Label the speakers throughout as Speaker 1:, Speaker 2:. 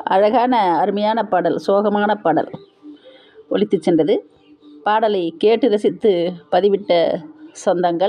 Speaker 1: அழகான அருமையான பாடல் சோகமான பாடல் ஒலித்து சென்றது பாடலை கேட்டு ரசித்து பதிவிட்ட சொந்தங்கள்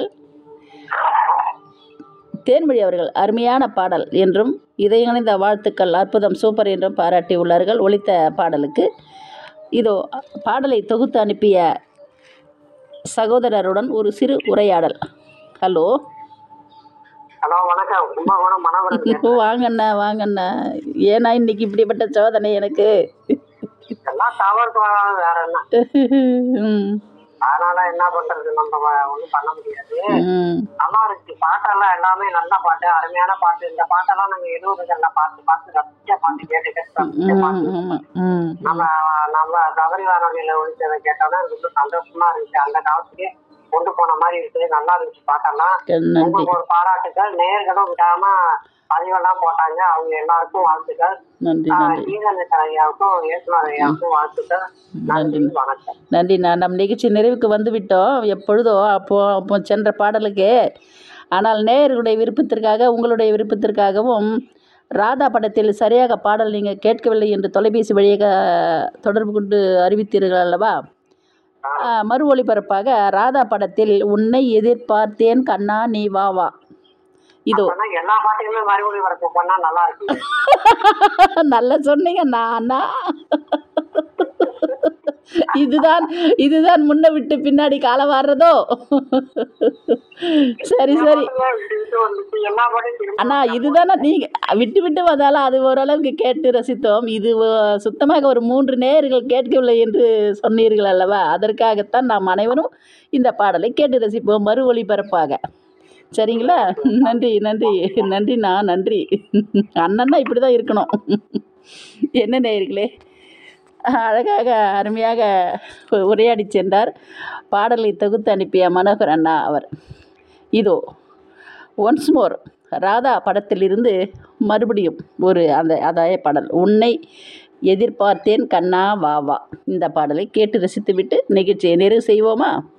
Speaker 1: தேன்மொழி அவர்கள் அருமையான பாடல் என்றும் இதயங்கணிந்த வாழ்த்துக்கள் அற்புதம் சூப்பர் என்றும் பாராட்டியுள்ளார்கள் ஒலித்த பாடலுக்கு இதோ பாடலை தொகுத்து அனுப்பிய சகோதரருடன் ஒரு சிறு உரையாடல் ஹலோ
Speaker 2: ஹலோ வணக்கம் கும்பகோணம் மனவரங்க
Speaker 1: வாங்கண்ணா வாங்கண்ணா ஏன்னா இன்னைக்கு இப்படிப்பட்ட சோதனை எனக்கு
Speaker 2: எல்லாம் டவர் வேற என்ன
Speaker 1: ம்,
Speaker 2: அதனால என்ன பண்றது நம்ம ஒன்றும் பண்ண முடியாது
Speaker 1: ம்,
Speaker 2: நல்லா இருக்கு பாட்டெல்லாம் எல்லாமே நல்ல பாட்டு அருமையான பாட்டு இந்த பாட்டெல்லாம் நாங்க எழுபதுகள்ல பார்த்து பார்த்து ரசிச்ச பாட்டு கேட்டுட்டு ரசிச்ச
Speaker 1: ம்,
Speaker 2: பாட்டு
Speaker 1: ஆமா, ம்,
Speaker 2: நம்ம நம்ம தவறி வானொலியில ஒழிச்சதை கேட்டோம்னா ரொம்ப சந்தோஷமா இருந்துச்சு அந்த காலத்துக்கு கொண்டு போன மாதிரி இருக்குது நல்லா இருந்துச்சு பாட்டெல்லாம்
Speaker 1: நன்றி
Speaker 2: உங்களுக்கு ஒரு பாராட்டுகள் நேர்களும் விடாம பதிவெல்லாம் போட்டாங்க அவங்க எல்லாருக்கும் வாழ்த்துக்கள்
Speaker 1: நன்றி நன்றி
Speaker 2: கீதநேச ஐயாவுக்கும் இயக்குனர் ஐயாவுக்கும் வாழ்த்துக்கள் நன்றி வணக்கம்
Speaker 1: நன்றி நான் நம் நிகழ்ச்சி நிறைவுக்கு வந்து விட்டோம் எப்பொழுதோ அப்போ அப்போ சென்ற பாடலுக்கு ஆனால் நேயர்களுடைய விருப்பத்திற்காக உங்களுடைய விருப்பத்திற்காகவும் ராதா படத்தில் சரியாக பாடல் நீங்கள் கேட்கவில்லை என்று தொலைபேசி வழியாக தொடர்பு கொண்டு அறிவித்தீர்கள் அல்லவா ஆ, மறு ஒளிபரப்பாக ராதா படத்தில் உன்னை எதிர்பார்த்தேன் கண்ணா நீ வா வா இதோ
Speaker 2: ஆனா எல்லா பாட்டையுமே மறுபடியும் வரப்பு பண்ணா நல்லா இருக்கு
Speaker 1: நல்லா சொன்னீங்க நானா இதுதான் இதுதான் முன்ன விட்டு பின்னாடி காலம் வர்றதோ சரி சரி
Speaker 2: விட்டு விட்டு வந்துச்சு எல்லா பாட்டையும் திரும்ப
Speaker 1: அண்ணா இதுதானே நீங்கள் விட்டு விட்டு வந்தாலும் அது ஓரளவுக்கு கேட்டு ரசித்தோம் இது ஒ- சுத்தமாக ஒரு மூன்று நேயர்கள் கேட்கவில்லை என்று சொன்னீர்கள் அல்லவா அதற்காகத்தான் நாம் அனைவரும் இந்த பாடலை கேட்டு ரசிப்போம் மறு ஒளிபரப்பாக சரிங்களா நன்றி நன்றி நன்றிண்ணா நன்றி அண்ணன்னா இப்படி தான் இருக்கணும் என்ன நேயர்களே அழகாக அருமையாக உரையாடி சென்றார் பாடலை தொகுத்து அனுப்பிய மனோகர் அண்ணா அவர் இதோ ஒன்ஸ் மோர் ராதா படத்திலிருந்து மறுபடியும் ஒரு அந்த அதாய பாடல் உன்னை எதிர்பார்த்தேன் கண்ணா வா வா இந்த பாடலை கேட்டு ரசித்துவிட்டு நிகழ்ச்சியை நிறைவு செய்வோமா